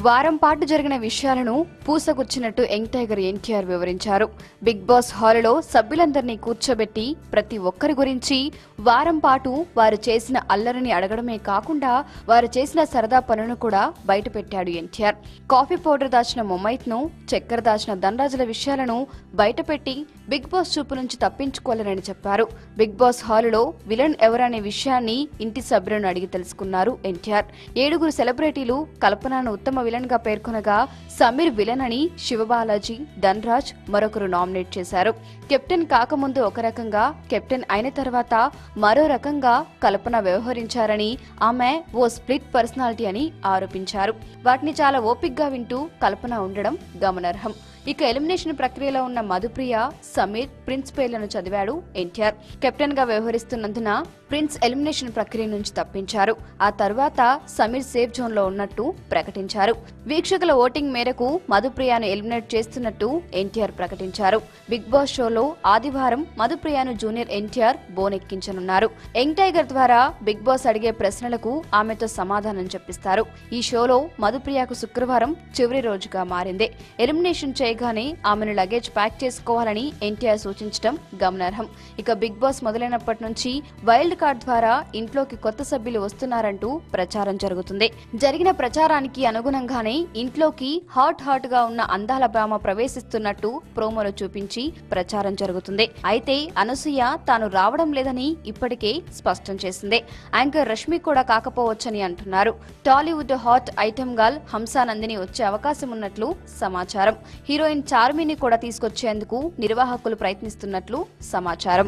వారం పాటు జరిగిన విషయాలను పూసగుచ్చినట్టు యంగ్ టైగర్ ఎన్టీఆర్ వివరించారు బిగ్ బాస్ హాల్లో సభ్యులందరినీ కూర్చోబెట్టి ప్రతి ఒక్కరి గురించి వారం పాటు వారు చేసిన అల్లరిని అడగడమే కాకుండా వారు చేసిన సరదా పనులను కూడా బయటపెట్టాడు ఎన్టీఆర్ కాఫీ పౌడర్ దాచిన మొమైత్ ను చక్కెర దాచిన ధనరాజుల విషయాలను బయటపెట్టి బిగ్ బాస్ చూపు నుంచి తప్పించుకోలేరని చెప్పారు బిగ్ బాస్ హాలులో విలన్ ఎవరనే విషయాన్ని ఇంటి సభ్యులను అడిగి తెలుసుకున్నారు ఎన్టీఆర్ ఏడుగురు సెలబ్రిటీలు కల్పనను ఉత్తమ విలన్ గా పేర్కొనగా సమీర్ విలన్ అని శివబాలాజీ ధన్రాజ్ మరొకరు నామినేట్ చేశారు కెప్టెన్ కాకముందు ఒక రకంగా కెప్టెన్ అయిన తర్వాత మరో రకంగా కల్పన వ్యవహరించారని ఆమె ఓ స్ప్లిట్ పర్సనాలిటీ అని ఆరోపించారు వాటిని చాలా ఓపిగ్గా వింటూ కల్పన ఉండడం గమనార్హం ఇక ఎలిమినేషన్ ప్రక్రియలో ఉన్న మధుప్రియ సమీర్ ప్రిన్స్ పేర్లను చదివాడు ఎన్టీఆర్ కెప్టెన్ గా వ్యవహరిస్తున్నందున ప్రిన్స్ ఎలిమినేషన్ ప్రక్రియ నుంచి తప్పించారు ఆ తర్వాత సమీర్ సేఫ్ జోన్ లో ఉన్నట్టు ప్రకటించారు వీక్షకుల ఓటింగ్ మేరకు మధుప్రియను ఎలిమినేట్ చేస్తున్నట్టు ఎన్టీఆర్ ప్రకటించారు బిగ్ బాస్ షోలో ఆదివారం మధుప్రియను జూనియర్ ఎన్టీఆర్ బోనెక్కించనున్నారు యంగ్ టైగర్ ద్వారా బిగ్ బాస్ అడిగే ప్రశ్నలకు ఆమెతో సమాధానం చెప్పిస్తారు ఈ షోలో మధుప్రియకు శుక్రవారం చివరి రోజుగా మారింది ఎలిమినేషన్ చేయగానే ఆమెను లగేజ్ ప్యాక్ చేసుకోవాలని ఎన్టీఆర్ సూచించడం గమనార్హం ఇక బిగ్ బాస్ మొదలైనప్పటి నుంచి వైల్డ్ కార్డ్ ద్వారా ఇంట్లోకి కొత్త సభ్యులు వస్తున్నారంటూ ప్రచారం జరుగుతుంది జరిగిన ప్రచారానికి అనుగుణంగానే ఇంట్లోకి హాట్ హాట్ గా ఉన్న అందాల భామ ప్రవేశిస్తున్నట్టు ప్రోమోలో చూపించి ప్రచారం జరుగుతుంది అయితే అనసూయ తాను రావడం లేదని ఇప్పటికే స్పష్టం చేసింది యాంకర్ రష్మి కూడా కాకపోవచ్చని అంటున్నారు Tollywood hot item girl Hamsa Nandini వచ్చే అవకాశం ఉన్నట్లు సమాచారం హీరోయిన్ చార్మిని కూడా తీసుకొచ్చేందుకు నిర్వాహకులు ప్రయత్నిస్తున్నట్లు సమాచారం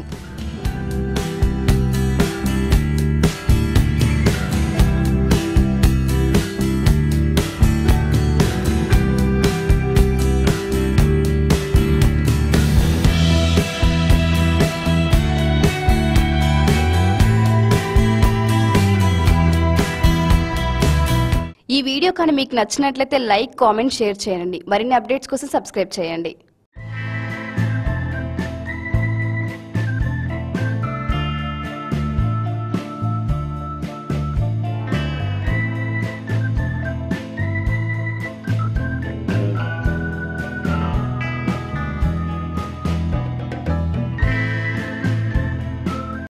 ఈ వీడియో కానీ మీకు నచ్చినట్లయితే లైక్ కామెంట్ షేర్ చేయండి మరిన్ని అప్డేట్స్ కోసం సబ్స్క్రైబ్ చేయండి